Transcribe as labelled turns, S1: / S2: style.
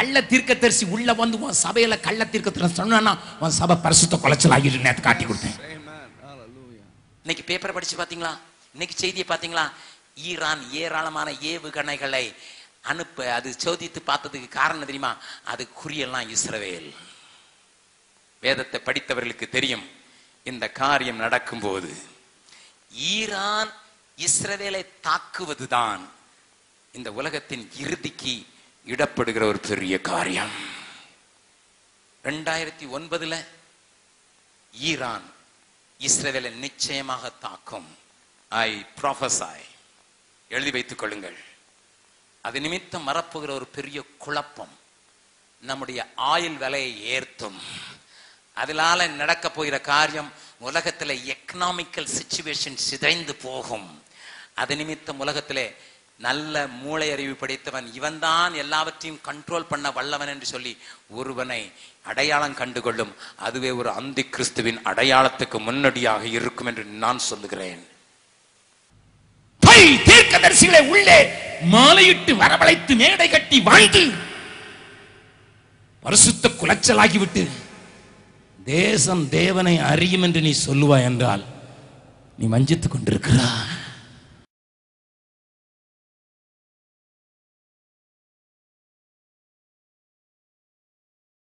S1: கள்ள தீர்க்கதரிசி உள்ள வந்து உன் சபையில கள்ள தீர்க்கதரிசி சொன்னா உன் சபை பரிசுத்த குலைச்சல் ஆகிட்டு நேத்து காட்டி கொடுத்தேன்
S2: Amen. Hallelujah.
S3: இன்னைக்கு பேப்பரை படிச்சு பாத்தீங்களா இன்னைக்கு செய்தியை பாத்தீங்களா ஈரான் ஏராளமான ஏவுகணைகளை அனுப்ப அது சோதித்து பார்த்ததுக்கு காரணம் தெரியுமா அது குறியெல்லாம் இஸ்ரவேல் வேதத்தை படித்தவர்களுக்கு தெரியும் இந்த காரியம் நடக்கும்போது ஈரான் இஸ்ரவேலை தாக்குவதுதான் இந்த உலகத்தின் இறுதிக்கு இடப்படுகிற ஒரு பெரிய காரியம் ரெண்டாயிரத்தி ஒன்பதுல ஈரான் இஸ்ரவேலை நிச்சயமாக தாக்கும் ஐ ப்ராஃபஸாய் எழுதி வைத்துக் கொள்ளுங்கள் அது நிமித்தம் வரப்போகிற ஒரு பெரிய குழப்பம் நம்முடைய ஆயில் விலையை ஏர்த்தும் அதனால நடக்க போகிற காரியம் உலகத்துல எக்கனாமிக்கல் சுச்சுவேஷன் சிதைந்து போகும் அது நிமித்தம் உலகத்திலே நல்ல மூளை அறிவு படைத்தவன் இவன்தான் எல்லாவற்றையும் கண்ட்ரோல் பண்ண வல்லவன் என்று சொல்லி ஒருவனை அடையாளம் கண்டுகொள்ளும் அதுவே ஒரு அந்தி கிறிஸ்துவின் அடையாளத்துக்கு முன்னோடியாக இருக்கும் என்று நான் சொல்லுகிறேன்
S1: பொய் தீர்க்கதரிசிகளை உள்ளே மாலையிட்டு வரவழைத்து மேடை கட்டி வாழ்ந்து பரிசுத்த குலைச்சலாகிவிட்டு தேசம் தேவனை அறியும் என்று நீ சொல்லுவாய் என்றால் நீ வஞ்சித்துக் கொண்டிருக்கிறாய்